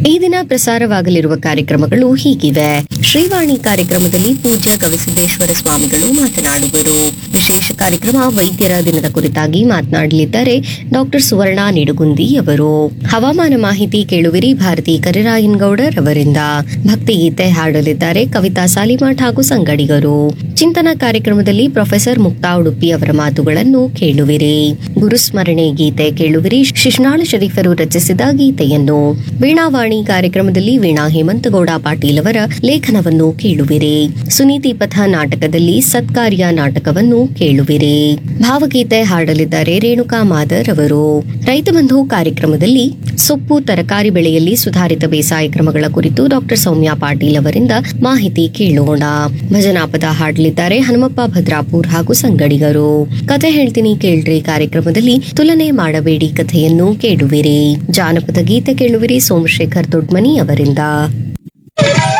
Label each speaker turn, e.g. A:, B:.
A: ಈ ದಿನ ಪ್ರಸಾರವಾಗಲಿರುವ ಕಾರ್ಯಕ್ರಮಗಳು ಹೀಗಿವೆ ಶ್ರೀವಾಣಿ ಕಾರ್ಯಕ್ರಮದಲ್ಲಿ ಪೂಜ್ಯ ಗವಿಸಿದ್ದೇಶ್ವರ ಸ್ವಾಮಿಗಳು ಮಾತನಾಡುವರು ವಿಶೇಷ ಕಾರ್ಯಕ್ರಮ ವೈದ್ಯರ ದಿನದ ಕುರಿತಾಗಿ ಮಾತನಾಡಲಿದ್ದಾರೆ ಡಾಕ್ಟರ್ ಸುವರ್ಣ ನಿಡುಗುಂದಿ ಅವರು ಹವಾಮಾನ ಮಾಹಿತಿ ಕೇಳುವಿರಿ ಭಾರತಿ ಕರಿರಾಯನ್ಗೌಡರ್ ಅವರಿಂದ ಭಕ್ತಿಗೀತೆ ಹಾಡಲಿದ್ದಾರೆ ಕವಿತಾ ಸಾಲಿಮಾಠ್ ಹಾಗೂ ಸಂಗಡಿಗರು ಚಿಂತನ ಕಾರ್ಯಕ್ರಮದಲ್ಲಿ ಪ್ರೊಫೆಸರ್ ಮುಕ್ತಾ ಉಡುಪಿ ಅವರ ಮಾತುಗಳನ್ನು ಕೇಳುವಿರಿ ಗುರುಸ್ಮರಣೆ ಗೀತೆ ಕೇಳುವಿರಿ ಶಿಶ್ನಾಳ ಶರೀಫರು ರಚಿಸಿದ ಗೀತೆಯನ್ನು ವೀಣಾವಾಣಿ ಕಾರ್ಯಕ್ರಮದಲ್ಲಿ ವೀಣಾ ಹೇಮಂತಗೌಡ ಪಾಟೀಲ್ ಅವರ ಲೇಖನವನ್ನು ಕೇಳುವಿರಿ ಸುನೀತಿ ಪಥ ನಾಟಕದಲ್ಲಿ ಸತ್ಕಾರ್ಯ ನಾಟಕವನ್ನು ಕೇಳುವಿರಿ ಭಾವಗೀತೆ ಹಾಡಲಿದ್ದಾರೆ ರೇಣುಕಾ ಮಾದರ್ ಅವರು ರೈತ ಬಂಧು ಕಾರ್ಯಕ್ರಮದಲ್ಲಿ ಸೊಪ್ಪು ತರಕಾರಿ ಬೆಳೆಯಲ್ಲಿ ಸುಧಾರಿತ ಬೇಸಾಯ ಕ್ರಮಗಳ ಕುರಿತು ಡಾಕ್ಟರ್ ಸೌಮ್ಯ ಪಾಟೀಲ್ ಅವರಿಂದ ಮಾಹಿತಿ ಕೇಳೋಣ ಭಜನಾ ಪದ ಹಾಡಲಿದ್ದಾರೆ ಹನುಮಪ್ಪ ಭದ್ರಾಪುರ್ ಹಾಗೂ ಸಂಗಡಿಗರು ಕತೆ ಹೇಳ್ತೀನಿ ಕೇಳ್ರಿ ಕಾರ್ಯಕ್ರಮದಲ್ಲಿ ತುಲನೆ ಮಾಡಬೇಡಿ ಕಥೆಯನ್ನು ಕೇಳುವಿರಿ ಜಾನಪದ ಗೀತೆ ಕೇಳುವಿರಿ ಸೋಮಶೇಖರ್ ದೊಡ್ಮನಿ ಅವರಿಂದ